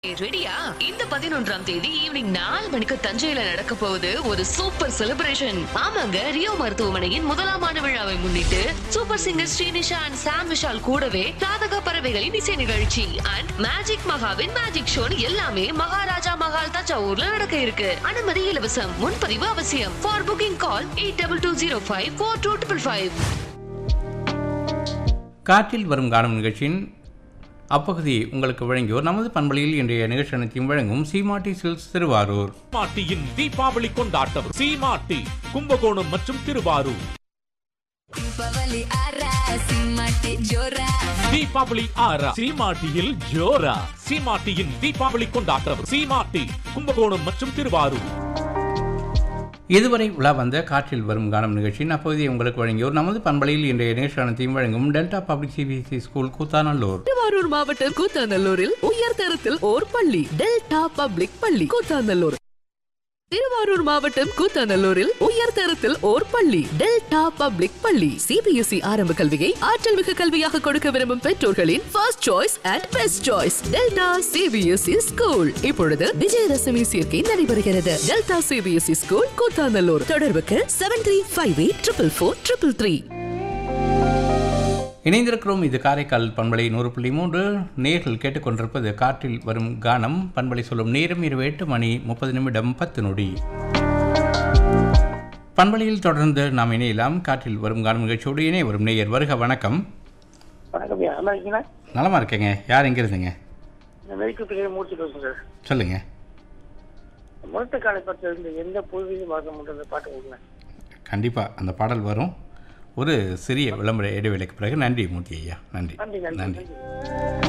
ரெடியா இந்த பதினொன்றாம் தேதி ஈவினிங் நாலு மணிக்கு தஞ்சையில நடக்க போகுது ஒரு சூப்பர் செலிப்ரேஷன் ஆமாங்க ரியோ மருத்துவமனையின் முதலாம் ஆண்டு விழாவை முன்னிட்டு super singer Srinisha and Sam Vishal கூடவே ராதக பறவைகளின் இசை நிகழ்ச்சி அண்ட் மேஜிக் மகாவின் மேஜிக் ஷோ எல்லாமே மகாராஜா மகால் தஞ்சாவூர்ல நடக்க இருக்கு அனுமதி இலவசம் முன்பதிவு அவசியம் for booking call eight double two zero five four two triple five காற்றில் வரும் காணும் நிகழ்ச்சியின் அப்பகுதியை உங்களுக்கு வழங்கியோர் நமது பண்பலையில் இன்றைய நிகழ்ச்சி அனைத்தையும் வழங்கும் சீமாட்டி சில்ஸ் திருவாரூர் சீமாட்டியின் தீபாவளி கொண்டாட்டம் சீமாட்டி கும்பகோணம் மற்றும் திருவாரூர் ದೀಪಾವಳಿ ಆರ ಸಿಂಹಕ್ಕೆ ಜೋರ தீபாவளி ஆரா சீமாட்டியில் ஜோரா சீமாட்டியின் தீபாவளி கொண்டாட்டம் சீமாட்டி கும்பகோணம் மற்றும் திருவாரூர் இதுவரை உலா வந்த காற்றில் வரும் காணும் நிகழ்ச்சியின் அப்பகுதியை உங்களுக்கு வழங்கியோர் நமது பண்பலையில் இன்றைய நிகழ்ச்சி அனைத்தையும் வழங்கும் Delta public CBSE school Koothanallur Thiruvarur மாவட்டம் கூத்தாநல்லூரில் உயர்தரத்தில் ஓர் பள்ளி டெல்டா பப்ளிக் பள்ளி கூத்தாநல்லூர் திருவாரூர் மாவட்டம் கூத்தாநல்லூரில் உயர்தரத்தில் ஓர் பள்ளி டெல்டா பப்ளிக் பள்ளி சிபிஎஸ்இ ஆரம்ப கல்வியை ஆற்றல் மிகு கல்வியாக கொடுக்க விரும்பும் பெற்றோர்களின் first choice and best choice Delta CBSE school இப்பொழுது விஜயதசமி சேர்க்கை நடைபெறுகிறது டெல்டா சிபிஎஸ்இ ஸ்கூல் கூத்தாநல்லூர் தொடர்புக்கு seven three five eight triple four triple three இணைந்திருக்கிறோம் இது காரைக்கால் பண்பலை நூறு புள்ளி மூன்று நேர்கள் கேட்டுக்கொண்டிருப்பது காற்றில் வரும் கானம் பண்பலை சொல்லும் நேரம் இரவு எட்டு மணி முப்பது நிமிடம் பத்து நொடி பண்பலையில் தொடர்ந்து நாம் இணையலாம் காற்றில் வரும் கானம் நிகழ்ச்சியோடு இணைய வரும் நேயர் வருக வணக்கம் வணக்கம் ஐயா நல்லா இருக்கீங்களா நலமா இருக்கேங்க யார் எங்க இருந்தீங்க இந்த மெடிக்கல் பிரிவு முடிச்சுட்டு இருக்கோம் சார் சொல்லுங்க முரட்டு காலை பற்றி இருந்து எந்த பொழுதையும் பார்க்க முடியாத பாட்டு கொடுங்க கண்டிப்பாக அந்த பாடல் வரும் ஒரு சிறிய விளம்பர இடைவேளைக்கு பிறகு நன்றி மூர்த்தி ஐயா நன்றி நன்றி நன்றி நன்றி நன்றி